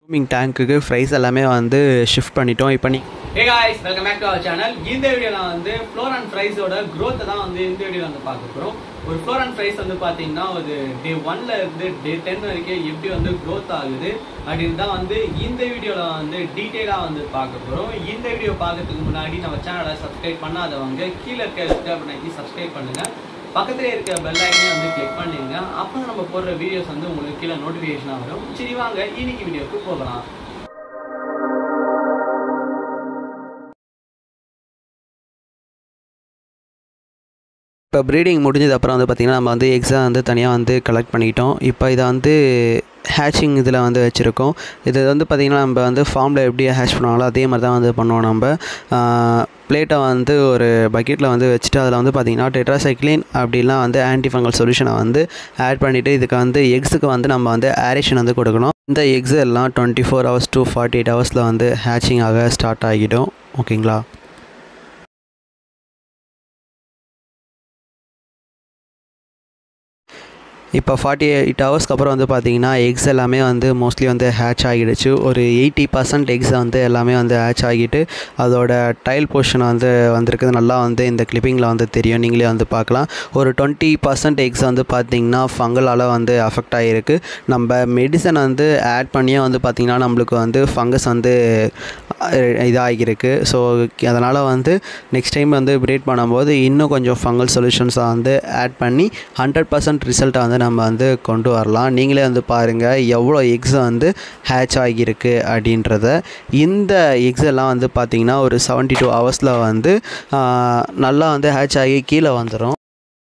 grooming டேங்க்குக்கு price எல்லாமே வந்து shift பண்ணிட்டோம் இப்போ நீ hey guys welcome back to our channel இந்த வீடியோல வந்து ஃப்ளோர் அண்ட் ப்ரைஸோட growth தான் வந்து இந்த வீடியோல வந்து பார்க்க போகிறோம் ஒரு ஃப்ளோர் அண்ட் ப்ரைஸ் வந்து பார்த்தீங்கன்னா ஒரு டே ஒன்ல இருந்து டே டென் வரைக்கும் எப்படி வந்து growth ஆகுது அப்படின்னு தான் வந்து இந்த வீடியோல வந்து டீட்டெயிலாக வந்து பார்க்க போகிறோம் இந்த வீடியோ பார்க்கறதுக்கு முன்னாடி நம்ம சேனலை சப்ஸ்கிரைப் பண்ணாதவங்க கீழே இருக்க சப்ஸ்கிரைப் பண்ணி சப்ஸ்கிரைப் பண்ணுங்க பக்கத்துல இருக்க பெல் ஐக்கனே வந்து கிளிக் பண்ணிடுங்க அப்போ நம்ம போடுற வீடியோஸ் வந்து உங்களுக்கு கீழே நோட்டிஃபிகேஷனாக வரும் சரி வாங்க இன்னைக்கு வீடியோக்கு போகலாம் இப்போ ப்ரீடிங் முடிஞ்சது அப்புறம் வந்து பார்த்திங்கன்னா நம்ம வந்து எக்ஸாம் வந்து தனியாக வந்து கலெக்ட் பண்ணிக்கிட்டோம் இப்போ இதை வந்து ஹேச்சிங் இதில் வந்து வச்சுருக்கோம் இது வந்து பார்த்திங்கன்னா நம்ம வந்து ஃபார்மில் எப்படி ஹேச் பண்ணுவாங்களோ அதே மாதிரி தான் வந்து பண்ணுவோம் நம்ம பிளேட்டை வந்து ஒரு பக்கெட்டில் வந்து வச்சுட்டு அதில் வந்து பார்த்திங்கன்னா டெட்ராசைக்ளின் அப்படிலாம் வந்து ஆன்டிஃபங்கல் சொல்யூஷனை வந்து ஆட் பண்ணிவிட்டு இதுக்கு வந்து எக்ஸுக்கு வந்து நம்ம வந்து ஏரேஷன் வந்து கொடுக்கணும் இந்த எக்ஸ் எல்லாம் twenty four hours to forty eight ஹவர்ஸில் வந்து ஹேச்சிங் ஆக ஸ்டார்ட் ஆகிடும் ஓகேங்களா இப்போ ஃபார்ட்டி எயிட் ஹவர்ஸ்க்கு அப்புறம் வந்து பார்த்தீங்கன்னா எக்ஸ் எல்லாமே வந்து மோஸ்ட்லி வந்து ஹேட்ச் ஆகிடுச்சு ஒரு எயிட்டி பர்சன்ட் எக்ஸ் வந்து எல்லாமே வந்து ஹேட்ச் ஆகிட்டு அதோட டைல் போர்ஷன் வந்து வந்திருக்குது நல்லா வந்து இந்த கிளிப்பிங்கில் வந்து தெரியும் நீங்களே வந்து பார்க்கலாம் ஒரு டுவெண்ட்டி பர்சன்ட் எக்ஸ் வந்து பார்த்தீங்கன்னா ஃபங்கலால் வந்து அஃபெக்ட் ஆகிருக்கு நம்ம மெடிசன் வந்து ஆட் பண்ணியே வந்து பார்த்திங்கன்னா நம்மளுக்கு வந்து ஃபங்கஸ் வந்து இதாகிருக்கு ஸோ அதனால் வந்து நெக்ஸ்ட் டைம் வந்து ப்ரீட் பண்ணும்போது இன்னும் கொஞ்சம் ஃபங்கல் சொல்யூஷன்ஸை வந்து ஆட் பண்ணி ஹண்ட்ரட் பர்சன்ட் ரிசல்ட்டை வந்து நம்ம வந்து கொண்டு வரலாம் நீங்களே வந்து பாருங்கள் எவ்வளோ எக்ஸ் வந்து ஹேட்ச் ஆகியிருக்கு அப்படின்றத இந்த எக்ஸ் எல்லாம் வந்து பார்த்திங்கன்னா ஒரு செவன்ட்டி டூ ஹவர்ஸில் வந்து நல்லா வந்து ஹேட்ச் ஆகி கீழே வந்துடும்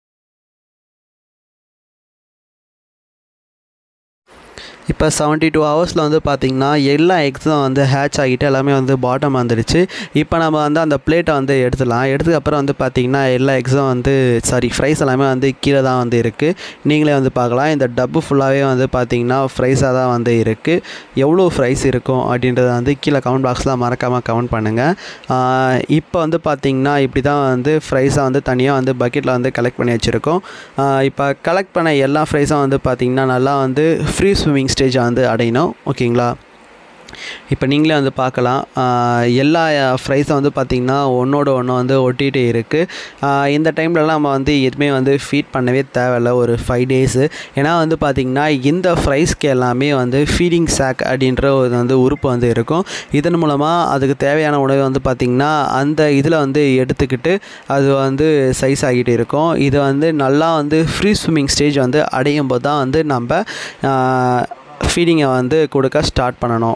இப்போ செவன்ட்டி டூ ஹவர்ஸில் வந்து பார்த்திங்கன்னா எல்லா எக்ஸும் வந்து ஹேட்ச் ஆகிட்டு எல்லாமே வந்து பாட்டம் வந்துடுச்சு இப்போ நம்ம வந்து அந்த பிளேட்டை வந்து எடுத்துடலாம் எடுத்ததுக்கப்புறம் வந்து பார்த்திங்கன்னா எல்லா எக்ஸும் வந்து சாரி ஃப்ரைஸ் எல்லாமே வந்து கீழே தான் வந்து இருக்குது நீங்களே வந்து பார்க்கலாம் இந்த டப்பு ஃபுல்லாகவே வந்து பார்த்திங்கன்னா ஃப்ரைஸாக தான் வந்து இருக்குது எவ்வளோ ஃப்ரைஸ் இருக்கும் அப்படின்றத வந்து கீழே கமெண்ட் பாக்ஸில் மறக்காமல் கமெண்ட் பண்ணுங்கள் இப்போ வந்து பார்த்திங்கன்னா இப்படி தான் வந்து ஃப்ரைஸாக வந்து தனியாக வந்து பக்கெட்டில் வந்து கலெக்ட் பண்ணி வச்சுருக்கோம் இப்போ கலெக்ட் பண்ண எல்லா ஃப்ரைஸும் வந்து பார்த்திங்கன்னா நல்லா வந்து ஃப்ரீ ஸ்விம்மிங் ஸ்டேஜை வந்து அடையணும் ஓகேங்களா இப்போ நீங்களே வந்து பார்க்கலாம் எல்லா ஃப்ரைஸும் வந்து பார்த்திங்கன்னா ஒன்றோட ஒன்று வந்து ஒட்டிகிட்டு இருக்குது இந்த டைம்லலாம் நம்ம வந்து எதுவுமே வந்து ஃபீட் பண்ணவே தேவையில்ல ஒரு ஃபைவ் டேஸு ஏன்னா வந்து பார்த்திங்கன்னா இந்த ஃப்ரைஸ்க்கு எல்லாமே வந்து ஃபீடிங் சாக் அப்படின்ற ஒரு வந்து உறுப்பு வந்து இருக்கும் இதன் மூலமாக அதுக்கு தேவையான உணவை வந்து பார்த்திங்கன்னா அந்த இதில் வந்து எடுத்துக்கிட்டு அது வந்து சைஸ் ஆகிட்டு இருக்கும் இது வந்து நல்லா வந்து ஃப்ரீ ஸ்விம்மிங் ஸ்டேஜ் வந்து அடையும் போது தான் வந்து நம்ம ஃபீடிங்கை வந்து கொடுக்க ஸ்டார்ட் பண்ணணும்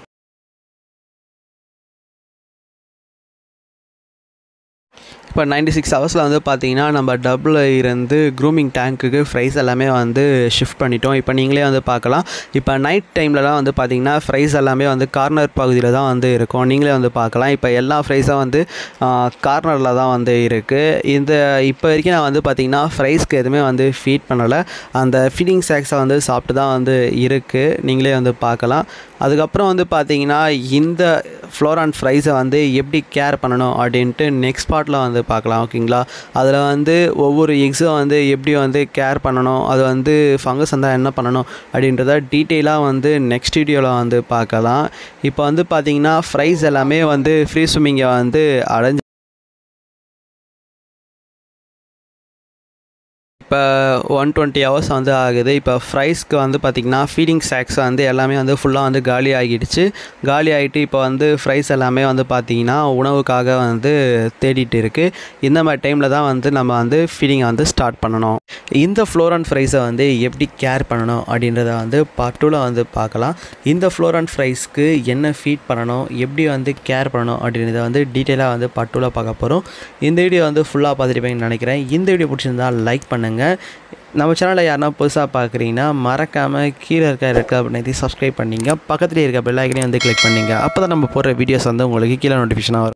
இப்போ நைன்டி சிக்ஸ் ஹவர்ஸில் வந்து பார்த்தீங்கன்னா நம்ம டபுள் இருந்து க்ரூமிங் டேங்க்குக்கு ஃப்ரைஸ் எல்லாமே வந்து ஷிஃப்ட் பண்ணிட்டோம் இப்போ நீங்களே வந்து பார்க்கலாம் இப்போ நைட் டைம்லலாம் வந்து பார்த்தீங்கன்னா ஃப்ரைஸ் எல்லாமே வந்து கார்னர் பகுதியில் தான் வந்து இருக்கும் நீங்களே வந்து பார்க்கலாம் இப்போ எல்லா ஃப்ரைஸும் வந்து கார்னரில் தான் வந்து இருக்குது இந்த இப்போ வரைக்கும் நான் வந்து பார்த்தீங்கன்னா ஃப்ரைஸ்க்கு எதுவுமே வந்து ஃபீட் பண்ணலை அந்த ஃபீடிங் சாக்ஸை வந்து சாப்பிட்டு தான் வந்து இருக்குது நீங்களே வந்து பார்க்கலாம் அதுக்கப்புறம் வந்து பார்த்தீங்கன்னா இந்த ஃப்ளோர் அண்ட் ஃப்ரைஸை வந்து எப்படி கேர் பண்ணணும் அப்படின்ட்டு நெக்ஸ்ட் பார்ட்டில் வந்து பார்க்கலாம் ஓகேங்களா அதில் வந்து ஒவ்வொரு எக்ஸும் வந்து எப்படி வந்து கேர் பண்ணணும் அது வந்து ஃபங்கஸ் இருந்தால் என்ன பண்ணணும் அப்படின்றத டீட்டெயிலாக வந்து நெக்ஸ்ட் வீடியோவில் வந்து பார்க்கலாம் இப்போ வந்து பார்த்தீங்கன்னா ஃப்ரைஸ் எல்லாமே வந்து ஃப்ரீ ஸ்விம்மிங்கை வந்து அடைஞ்சு இப்போ ஒன் டுவெண்ட்டி ஹவர்ஸ் வந்து ஆகுது இப்போ ஃப்ரைஸ்க்கு வந்து பார்த்திங்கன்னா ஃபீடிங் சாக்ஸ் வந்து எல்லாமே வந்து ஃபுல்லாக வந்து காலி ஆகிடுச்சு காலி ஆகிட்டு இப்போ வந்து ஃப்ரைஸ் எல்லாமே வந்து பார்த்திங்கன்னா உணவுக்காக வந்து தேடிட்டு இருக்குது இந்த மாதிரி டைமில் தான் வந்து நம்ம வந்து ஃபீடிங்கை வந்து ஸ்டார்ட் பண்ணணும் இந்த ஃப்ளோர் அண்ட் ஃப்ரைஸை வந்து எப்படி கேர் பண்ணணும் அப்படின்றத வந்து பார்ட் டூவில் வந்து பார்க்கலாம் இந்த ஃப்ளோர் அண்ட் ஃப்ரைஸ்க்கு என்ன ஃபீட் பண்ணணும் எப்படி வந்து கேர் பண்ணணும் அப்படின்றத வந்து டீட்டெயிலாக வந்து பார்ட் டூவில் பார்க்க போகிறோம் இந்த வீடியோ வந்து ஃபுல்லாக பார்த்துருப்பீங்கன்னு நினைக்கிறேன் இந்த வீடியோ பிடிச்சிருந்தா லைக் பண்ணுங்கள் நம்ம சேனலில் யாருனா புதுசாக பார்க்குறீங்கன்னா மறக்காமல் கீழே இருக்க இருக்க அப்படின்னு சப்ஸ்கிரைப் பண்ணிங்க பக்கத்துலேயே இருக்க பெல் ஐக்கனையும் வந்து கிளிக் பண்ணிங்க அப்போ தான் நம்ம போடுற வீடியோஸ் வந்து உங்களுக்கு கீழே நோட்டிஃபிகேஷனாக வரும்